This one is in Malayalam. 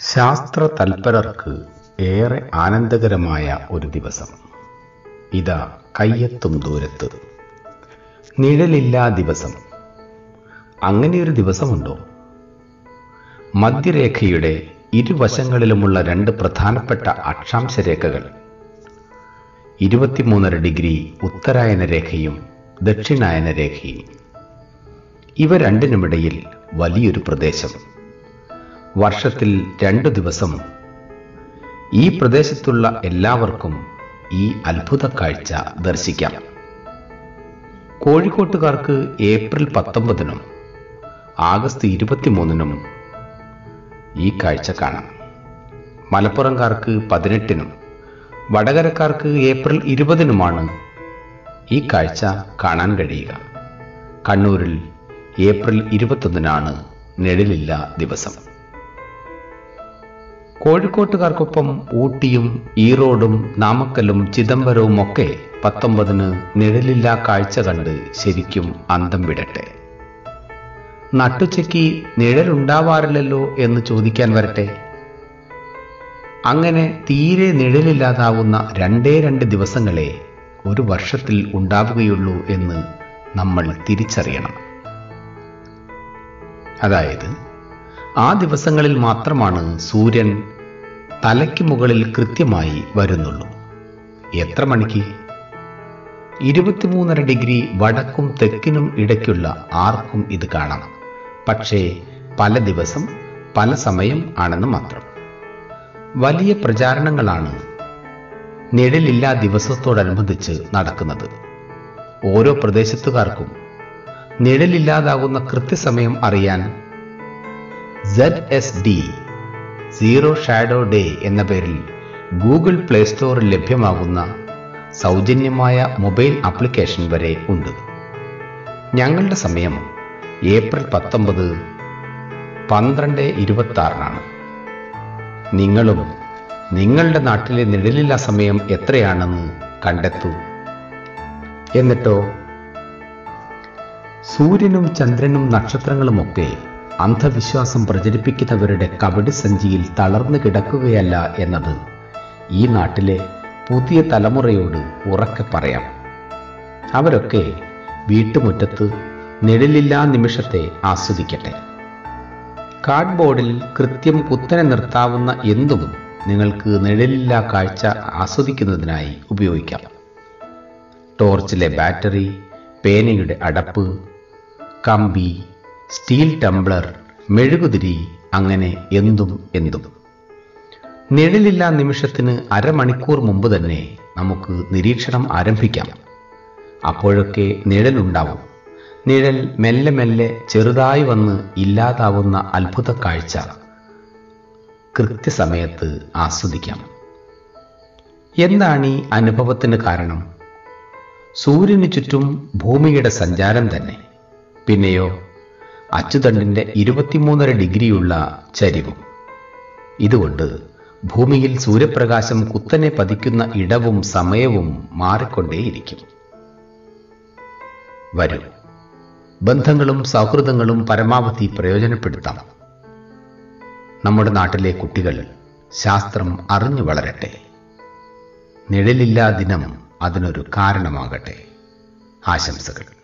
ശാസ്ത്ര തൽപരർക്ക് ഏറെ ആനന്ദകരമായ ഒരു ദിവസം ഇതാ കയ്യെത്തും ദൂരത്ത് നിഴലില്ലാ ദിവസം അങ്ങനെയൊരു ദിവസമുണ്ടോ മധ്യരേഖയുടെ ഇരുവശങ്ങളിലുമുള്ള രണ്ട് പ്രധാനപ്പെട്ട അക്ഷാംശ രേഖകൾ ഇരുപത്തിമൂന്നര ഡിഗ്രി ഉത്തരായന രേഖയും ദക്ഷിണായന രേഖയും ഇവ രണ്ടിനുമിടയിൽ വലിയൊരു പ്രദേശം വർഷത്തിൽ രണ്ടു ദിവസം ഈ പ്രദേശത്തുള്ള എല്ലാവർക്കും ഈ അത്ഭുത കാഴ്ച ദർശിക്കാം കോഴിക്കോട്ടുകാർക്ക് ഏപ്രിൽ പത്തൊമ്പതിനും ആഗസ്റ്റ് ഇരുപത്തിമൂന്നിനും ഈ കാഴ്ച കാണാം മലപ്പുറംകാർക്ക് പതിനെട്ടിനും വടകരക്കാർക്ക് ഏപ്രിൽ ഇരുപതിനുമാണ് ഈ കാഴ്ച കാണാൻ കഴിയുക കണ്ണൂരിൽ ഏപ്രിൽ ഇരുപത്തൊന്നിനാണ് നിഴലില്ല ദിവസം കോഴിക്കോട്ടുകാർക്കൊപ്പം ഊട്ടിയും ഈറോഡും നാമക്കലും ചിദംബരവും ഒക്കെ പത്തൊമ്പതിന് നിഴലില്ലാ കാഴ്ച കണ്ട് ശരിക്കും അന്തം വിടട്ടെ നട്ടുച്ചയ്ക്ക് നിഴലുണ്ടാവാറില്ലല്ലോ എന്ന് ചോദിക്കാൻ വരട്ടെ അങ്ങനെ തീരെ നിഴലില്ലാതാവുന്ന രണ്ടേ രണ്ട് ദിവസങ്ങളെ ഒരു വർഷത്തിൽ ഉണ്ടാവുകയുള്ളൂ എന്ന് നമ്മൾ തിരിച്ചറിയണം അതായത് ആ ദിവസങ്ങളിൽ മാത്രമാണ് സൂര്യൻ തലയ്ക്ക് മുകളിൽ കൃത്യമായി വരുന്നുള്ളൂ എത്ര മണിക്ക് ഇരുപത്തിമൂന്നര ഡിഗ്രി വടക്കും തെക്കിനും ഇടയ്ക്കുള്ള ആർക്കും ഇത് കാണാം പക്ഷേ പല ദിവസം പല സമയം ആണെന്ന് മാത്രം വലിയ പ്രചാരണങ്ങളാണ് നിഴലില്ലാ ദിവസത്തോടനുബന്ധിച്ച് നടക്കുന്നത് ഓരോ പ്രദേശത്തുകാർക്കും നിഴലില്ലാതാകുന്ന കൃത്യസമയം അറിയാൻ Z S D zero shadow day എന്ന പേരിൽ ഗൂഗിൾ പ്ലേ സ്റ്റോറിൽ ലഭ്യമാകുന്ന സൗജന്യമായ മൊബൈൽ ആപ്ലിക്കേഷൻ വരെ ഉണ്ട് ഞങ്ങളുടെ സമയം ഏപ്രിൽ പത്തൊമ്പത് പന്ത്രണ്ട് ഇരുപത്തി ആറിനാണ് നിങ്ങളും നിങ്ങളുടെ നാട്ടിലെ നിഴലില്ല സമയം എത്രയാണെന്ന് കണ്ടെത്തൂ എന്നിട്ടോ സൂര്യനും ചന്ദ്രനും നക്ഷത്രങ്ങളുമൊക്കെ അന്ധവിശ്വാസം പ്രചരിപ്പിക്കുന്നവരുടെ കബഡി സഞ്ചിയിൽ തളർന്നു കിടക്കുകയല്ല എന്നത് ഈ നാട്ടിലെ പുതിയ തലമുറയോട് ഉറക്കെ പറയാം അവരൊക്കെ വീട്ടുമുറ്റത്ത് നിഴലില്ലാ നിമിഷത്തെ ആസ്വദിക്കട്ടെ കാർഡ്ബോർഡിൽ കൃത്യം കുത്തനെ നിർത്താവുന്ന എന്തും നിങ്ങൾക്ക് നിഴലില്ലാ കാഴ്ച ആസ്വദിക്കുന്നതിനായി ഉപയോഗിക്കാം ടോർച്ചിലെ ബാറ്ററി പേനയുടെ അടപ്പ് കമ്പി സ്റ്റീൽ ടംബ്ലർ മെഴുകുതിരി അങ്ങനെ എന്തും എന്തും നിഴലില്ലാ നിമിഷത്തിന് അരമണിക്കൂർ മുമ്പ് തന്നെ നമുക്ക് നിരീക്ഷണം ആരംഭിക്കാം അപ്പോഴൊക്കെ നിഴലുണ്ടാവും നിഴൽ മെല്ലെ മെല്ലെ ചെറുതായി വന്ന് ഇല്ലാതാവുന്ന അത്ഭുത കാഴ്ച കൃത്യസമയത്ത് ആസ്വദിക്കാം എന്താണ് ഈ അനുഭവത്തിന് കാരണം സൂര്യന് ചുറ്റും ഭൂമിയുടെ സഞ്ചാരം തന്നെ പിന്നെയോ അച്ചുതണ്ടിന്റെ ഇരുപത്തിമൂന്നര ഡിഗ്രിയുള്ള ചരിവും ഇതുകൊണ്ട് ഭൂമിയിൽ സൂര്യപ്രകാശം കുത്തനെ പതിക്കുന്ന ഇടവും സമയവും മാറിക്കൊണ്ടേയിരിക്കും വരൂ ബന്ധങ്ങളും സൗഹൃദങ്ങളും പരമാവധി പ്രയോജനപ്പെടുത്താം നമ്മുടെ നാട്ടിലെ കുട്ടികൾ ശാസ്ത്രം അറിഞ്ഞു വളരട്ടെ നിഴലില്ലാ ദിനം അതിനൊരു കാരണമാകട്ടെ ആശംസകൾ